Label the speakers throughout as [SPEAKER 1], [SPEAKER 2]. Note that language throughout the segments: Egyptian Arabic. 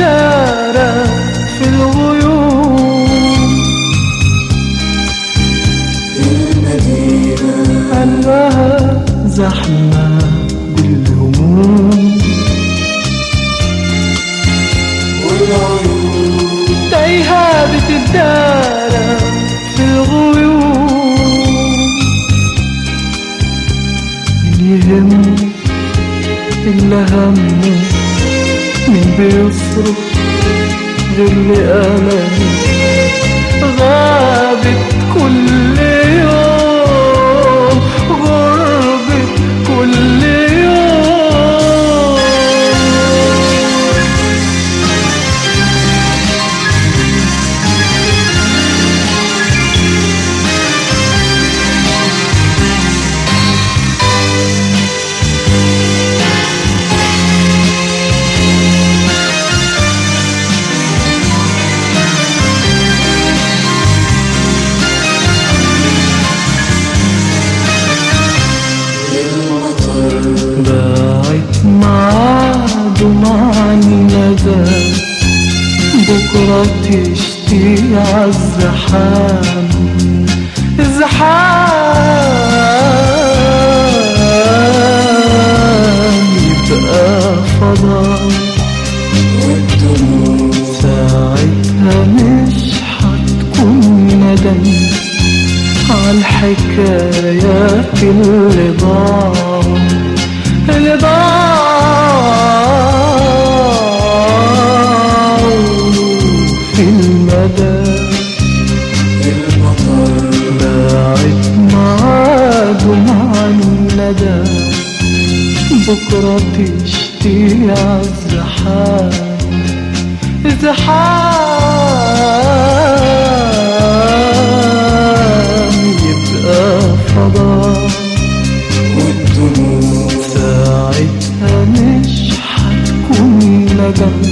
[SPEAKER 1] بتدارى في الغيوم
[SPEAKER 2] المدينة
[SPEAKER 1] قلبها زحمة بالهموم
[SPEAKER 2] والعيون
[SPEAKER 1] تايهة بتدارى في الغيوم اللي يهمه إلا همه مين بيصرخ غير لألمه غابت كل يوم غربت كل يوم
[SPEAKER 2] المطر
[SPEAKER 1] باعت معاد مع الندى بكرة تشتي عالزحام الزحام يبقى فضاء
[SPEAKER 2] والدموع
[SPEAKER 1] ساعتها مش حتكون ندم عالحكايات اللي ضاعوا اللي ضاعوا في المدى
[SPEAKER 2] المطر
[SPEAKER 1] باعت معاد مع الندى بكرة تشتي عالزحام زحام يبقى فضاء
[SPEAKER 2] والدموع
[SPEAKER 1] ساعتها مش حتكون ندم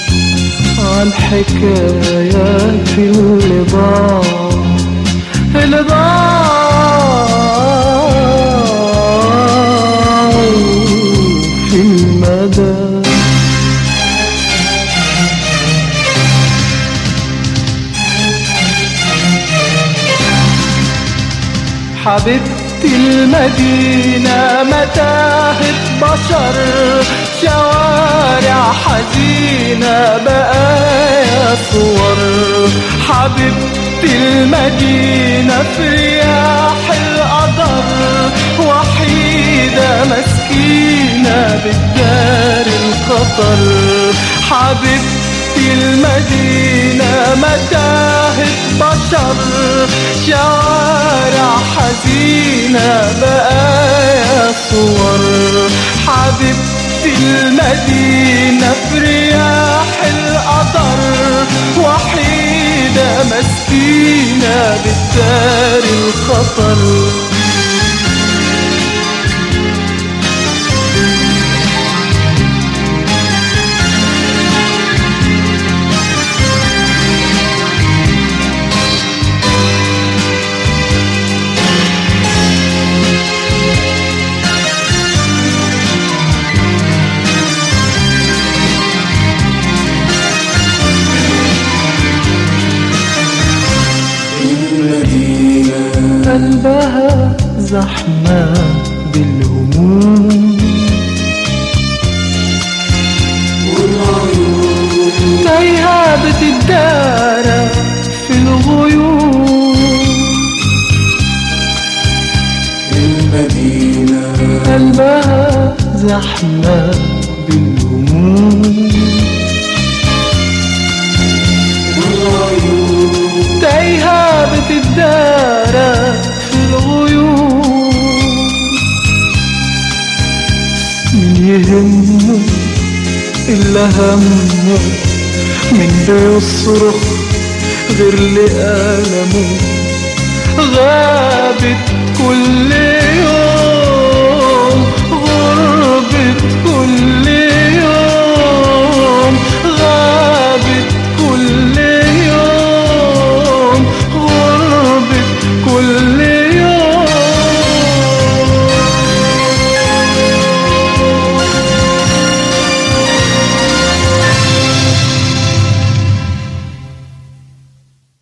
[SPEAKER 1] عالحكايات اللي ضاعوا اللي ضاعوا في المدى حبيبتي المدينة متاهة بشر شوارع حزينة بقايا صور حبيبتي المدينة في رياح القدر وحيدة مسكينة بالدار الخطر حبيبتي المدينة متاهة بشر شوارع حزينة بقايا صور حبيبتي المدينة في رياح القطر وحيدة مسكينة بالدار الخطر
[SPEAKER 2] المدينة
[SPEAKER 1] قلبها زحمة بالهموم
[SPEAKER 2] والعيون
[SPEAKER 1] تايهة بتدارى في الغيوم
[SPEAKER 2] المدينة
[SPEAKER 1] قلبها زحمة بالهموم
[SPEAKER 2] والعيون
[SPEAKER 1] تايهة بتدارى في الغيوم من يهمه إلا همه من بيصرخ غير لألمه غابت كل